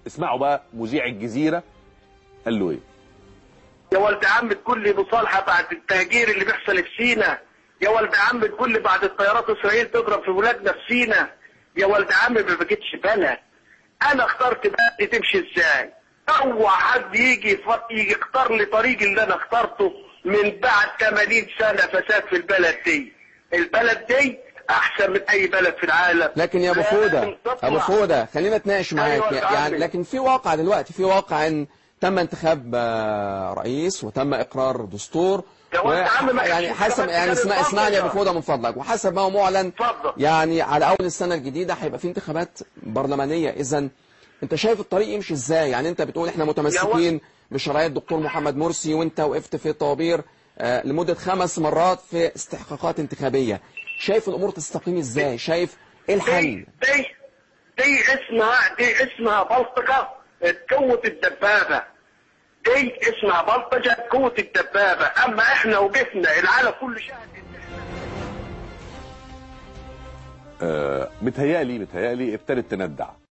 اسمعوا بقى مذيع الجزيره قال له ايه يا ولد عم تقول لي مصالحه بعد التهجير اللي بيحصل في سينا يا ولد عم تقول لي بعد الطيارات اسرائيل تضرب في ولادنا في سينا يا ولد عم ما بقتش بلد انا اخترت بلدي تمشي ازاي اوعى حد يجي يفط- يجي يختار لي طريق اللي انا اخترته من بعد 80 سنه فساد في البلد دي البلد دي احسن من اي بلد في العالم لكن يا ابو لازم فوده تطلع. ابو فوده خلينا نتناقش معاك أيوة يا يعني عمي. لكن في واقع دلوقتي في واقع ان تم انتخاب آه، رئيس وتم اقرار دستور يا ولد عم ما يعني كانش حسب انتخابات يعني كانت اسمع اسمعني يا ابو فاضية. فوده من فضلك وحسب ما هو معلن اتفضل. يعني على اول السنه الجديده هيبقى في انتخابات برلمانيه اذا انت شايف الطريق يمشي ازاي يعني انت بتقول احنا متمسكين بشرعيه الدكتور محمد مرسي وانت وقفت في الطوابير آه، لمده خمس مرات في استحقاقات انتخابيه شايف الامور تستقيم ازاي شايف ايه دي الحل دي دي اسمها دي اسمها بلطجة قوة الدبابة دي اسمها بلطجة قوة الدبابة اما احنا وقفنا العالم كله شاهد آه متهيألي متهيألي ابتدت تندع